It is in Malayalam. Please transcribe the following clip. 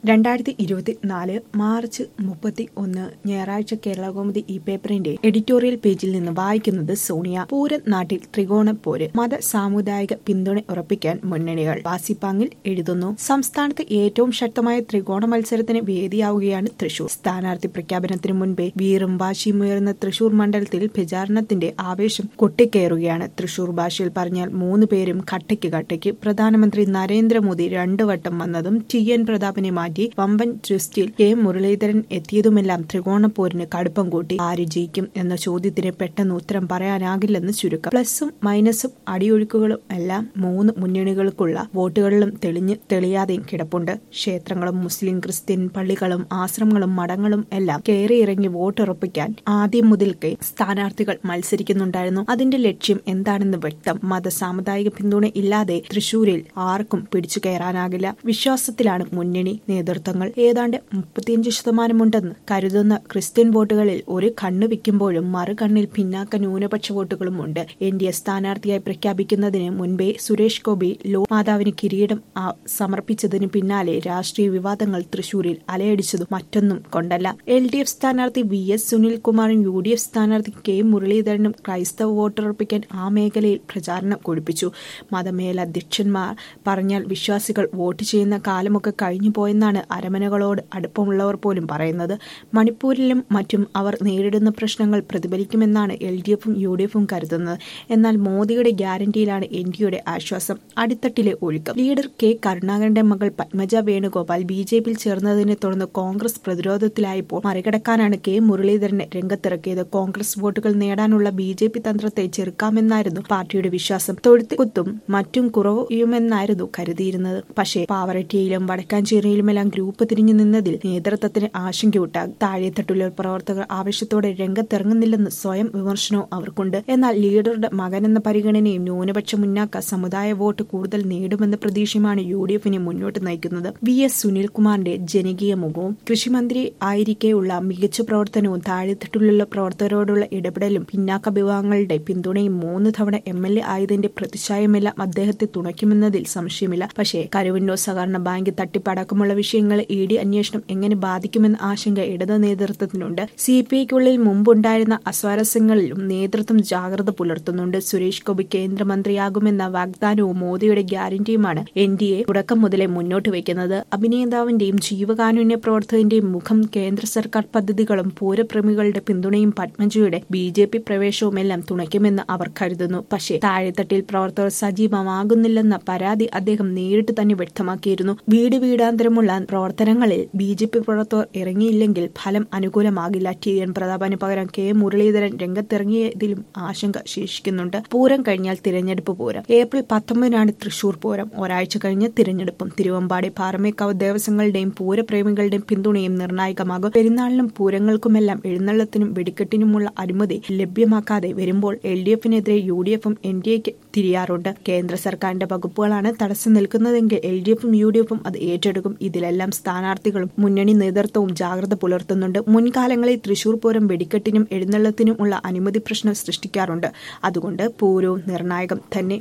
രണ്ടായിരത്തി ഇരുപത്തിനാല് മാർച്ച് മുപ്പത്തി ഒന്ന് ഞായറാഴ്ച കേരളകൗമുദി ഈ പേപ്പറിന്റെ എഡിറ്റോറിയൽ പേജിൽ നിന്ന് വായിക്കുന്നത് സോണിയ പൂരൻ നാട്ടിൽ ത്രികോണ പോര് മത സാമുദായിക പിന്തുണ ഉറപ്പിക്കാൻ മുന്നണികൾ വാസിപ്പാങ്ങിൽ എഴുതുന്നു സംസ്ഥാനത്ത് ഏറ്റവും ശക്തമായ ത്രികോണ മത്സരത്തിന് വേദിയാവുകയാണ് തൃശൂർ സ്ഥാനാർത്ഥി പ്രഖ്യാപനത്തിനു മുൻപേ വീറും വാശിയുമുയർന്ന തൃശൂർ മണ്ഡലത്തിൽ പ്രചാരണത്തിന്റെ ആവേശം കൊട്ടിക്കയറുകയാണ് തൃശൂർ ഭാഷയിൽ പറഞ്ഞാൽ മൂന്ന് പേരും കട്ടയ്ക്ക് കട്ടയ്ക്ക് പ്രധാനമന്ത്രി നരേന്ദ്രമോദി രണ്ടു വട്ടം വന്നതും ടി എൻ പ്രതാപനെ മാറ്റി വമ്പൻ ട്വിസ്റ്റിൽ കെ മുരളീധരൻ എത്തിയതുമെല്ലാം ത്രികോണപ്പോരിന് കടുപ്പം കൂട്ടി ആര് ജയിക്കും എന്ന ചോദ്യത്തിന് പെട്ടെന്ന് ഉത്തരം പറയാനാകില്ലെന്ന് ചുരുക്കം പ്ലസും മൈനസും അടിയൊഴുക്കുകളും എല്ലാം മൂന്ന് മുന്നണികൾക്കുള്ള വോട്ടുകളിലും തെളിഞ്ഞ് തെളിയാതെയും കിടപ്പുണ്ട് ക്ഷേത്രങ്ങളും മുസ്ലിം ക്രിസ്ത്യൻ പള്ളികളും ആശ്രമങ്ങളും മഠങ്ങളും എല്ലാം കയറിയിറങ്ങി വോട്ടുറപ്പിക്കാൻ ആദ്യം മുതൽക്കേ സ്ഥാനാർത്ഥികൾ മത്സരിക്കുന്നുണ്ടായിരുന്നു അതിന്റെ ലക്ഷ്യം എന്താണെന്ന് വ്യക്തം മത സാമുദായിക പിന്തുണ ഇല്ലാതെ തൃശൂരിൽ ആർക്കും പിടിച്ചു കയറാനാകില്ല വിശ്വാസത്തിലാണ് മുന്നണി നേതൃത്വങ്ങൾ ഏതാണ്ട് മുപ്പത്തിയഞ്ച് ശതമാനമുണ്ടെന്ന് കരുതുന്ന ക്രിസ്ത്യൻ വോട്ടുകളിൽ ഒരു കണ്ണ് വിൽക്കുമ്പോഴും മറുകണ്ണിൽ പിന്നാക്ക ന്യൂനപക്ഷ വോട്ടുകളും ഉണ്ട് എൻ ഡി എ സ്ഥാനാർത്ഥിയായി പ്രഖ്യാപിക്കുന്നതിന് മുൻപേ സുരേഷ് ഗോപി ലോ മാതാവിന് കിരീടം സമർപ്പിച്ചതിന് പിന്നാലെ രാഷ്ട്രീയ വിവാദങ്ങൾ തൃശൂരിൽ അലയടിച്ചതും മറ്റൊന്നും കൊണ്ടല്ല എൽ ഡി എഫ് സ്ഥാനാർത്ഥി വി എസ് സുനിൽകുമാറും യു ഡി എഫ് സ്ഥാനാർത്ഥി കെ മുരളീധരനും ക്രൈസ്തവ വോട്ടുറപ്പിക്കാൻ ആ മേഖലയിൽ പ്രചാരണം കൊഴിപ്പിച്ചു മതമേലധ്യക്ഷന്മാർ പറഞ്ഞാൽ വിശ്വാസികൾ വോട്ട് ചെയ്യുന്ന കാലമൊക്കെ കഴിഞ്ഞു പോയെന്നാണ് അരമനകളോട് അടുപ്പമുള്ളവർ പോലും പറയുന്നത് മണിപ്പൂരിലും മറ്റും അവർ നേരിടുന്ന പ്രശ്നങ്ങൾ പ്രതിഫലിക്കുമെന്നാണ് എൽ ഡി എഫും യു ഡി എഫും കരുതുന്നത് എന്നാൽ മോദിയുടെ ഗ്യാരണ്ടിയിലാണ് എൻ ഡിയുടെ ആശ്വാസം അടിത്തട്ടിലെ ഒഴുക്കം ലീഡർ കെ കരുണാകരന്റെ മകൾ പത്മജ വേണുഗോപാൽ ബി ജെ പിയിൽ ചേർന്നതിനെ തുടർന്ന് കോൺഗ്രസ് പ്രതിരോധത്തിലായപ്പോൾ മറികടക്കാനാണ് കെ മുരളീധരനെ രംഗത്തിറക്കിയത് കോൺഗ്രസ് വോട്ടുകൾ നേടാനുള്ള ബി ജെ പി തന്ത്രത്തെ ചെറുക്കാമെന്നായിരുന്നു പാർട്ടിയുടെ വിശ്വാസം തൊഴുത്തുകുത്തും മറ്റും കുറയുമെന്നായിരുന്നു കരുതിയിരുന്നത് പക്ഷേ പാവറട്ടിയിലും വടക്കാഞ്ചേരിയിലുമെല്ലാം ഗ്രൂപ്പ് തിരിഞ്ഞു നിന്നതിൽ നേതൃത്വത്തിന് ആശങ്കയുണ്ടാകും താഴെത്തട്ടിലെ പ്രവർത്തകർ ആവശ്യത്തോടെ രംഗത്തിറങ്ങുന്നില്ലെന്ന് സ്വയം വിമർശനവും അവർക്കുണ്ട് എന്നാൽ ലീഡറുടെ മകനെന്ന പരിഗണനയും ന്യൂനപക്ഷ മുന്നാക്ക സമുദായ വോട്ട് കൂടുതൽ നേടുമെന്ന പ്രതീക്ഷയുമാണ് യു ഡി എഫിനെ മുന്നോട്ട് നയിക്കുന്നത് വി എസ് സുനിൽകുമാറിന്റെ ജനകീയ മുഖവും കൃഷിമന്ത്രി ആയിരിക്കെയുള്ള മികച്ച പ്രവർത്തനവും താഴെത്തട്ടിലുള്ള പ്രവർത്തകരോടുള്ള ഇടപെടലും പിന്നാക്ക വിഭാഗങ്ങളുടെ പിന്തുണയും മൂന്ന് തവണ എം എൽ എ ആയതിന്റെ പ്രതിച്ഛായമെല്ലാം അദ്ദേഹത്തെ തുണയ്ക്കുമെന്നതിൽ സംശയമില്ല പക്ഷേ കരുവന്നൂർ സഹകരണ ബാങ്ക് തട്ടിപ്പടക്കമുള്ള വിഷയങ്ങളെ ഇ ഡി അന്വേഷണം എങ്ങനെ ബാധിക്കുമെന്ന ആശങ്ക ഇടത് നേതൃത്വത്തിനുണ്ട് സി പി ഐക്കുള്ളിൽ മുമ്പുണ്ടായിരുന്ന അസ്വാരസ്യങ്ങളിലും നേതൃത്വം ജാഗ്രത പുലർത്തുന്നുണ്ട് സുരേഷ് ഗോപി കേന്ദ്രമന്ത്രിയാകുമെന്ന വാഗ്ദാനവും മോദിയുടെ ഗ്യാരണ്ടിയുമാണ് എൻ ഡി എ തുടക്കം മുതലേ മുന്നോട്ട് വയ്ക്കുന്നത് അഭിനേതാവിന്റെയും ജീവകാരുണ്യ പ്രവർത്തകന്റെയും മുഖം കേന്ദ്ര സർക്കാർ പദ്ധതികളും പൂരപ്രേമികളുടെ പിന്തുണയും പത്മജിയുടെ ബി ജെ പി പ്രവേശവുമെല്ലാം തുണയ്ക്കുമെന്ന് അവർ കരുതുന്നു പക്ഷേ താഴെത്തട്ടിൽ പ്രവർത്തകർ സജീവമാകുന്നില്ലെന്ന പരാതി അദ്ദേഹം നേരിട്ട് തന്നെ വ്യക്തമാക്കിയിരുന്നു വീട് വീടാന്തരമുള്ള പ്രവർത്തനങ്ങളിൽ ബി ജെ പി പ്രവർത്തകർ ഇറങ്ങിയില്ലെങ്കിൽ ഫലം അനുകൂലമാകില്ല ടി എൻ പ്രതാപന് പകരം കെ മുരളീധരൻ രംഗത്തിറങ്ങിയതിലും ആശങ്ക ശേഷിക്കുന്നുണ്ട് പൂരം കഴിഞ്ഞാൽ തിരഞ്ഞെടുപ്പ് പൂരം ഏപ്രിൽ പത്തൊമ്പതിനാണ് തൃശൂർ പൂരം ഒരാഴ്ച കഴിഞ്ഞ് തിരഞ്ഞെടുപ്പും തിരുവമ്പാടി പാറമേക്കാവ് ദേവസ്വങ്ങളുടെയും പൂരപ്രേമികളുടെയും പിന്തുണയും നിർണായകമാകും പെരുന്നാളിനും പൂരങ്ങൾക്കുമെല്ലാം എഴുന്നള്ളത്തിനും വെടിക്കെട്ടിനുമുള്ള അനുമതി ലഭ്യമാക്കാതെ വരുമ്പോൾ എൽ ഡി എഫിനെതിരെ യു ഡി എഫും എൻ ഡി എക്ക് തിരിയാറുണ്ട് കേന്ദ്ര സർക്കാരിന്റെ വകുപ്പുകളാണ് തടസ്സം നിൽക്കുന്നതെങ്കിൽ എൽ ഡി എഫും യു ഡി എഫും അത് ഏറ്റെടുക്കും ഇതിലെല്ലാം സ്ഥാനാർത്ഥികളും മുന്നണി നേതൃത്വവും ജാഗ്രത പുലർത്തുന്നുണ്ട് മുൻകാലങ്ങളിൽ തൃശൂർ പൂരം വെടിക്കെട്ടിനും എഴുന്നള്ളത്തിനും ഉള്ള അനുമതി പ്രശ്നം സൃഷ്ടിക്കാറുണ്ട് അതുകൊണ്ട് പൂരവും നിർണായകം തന്നെ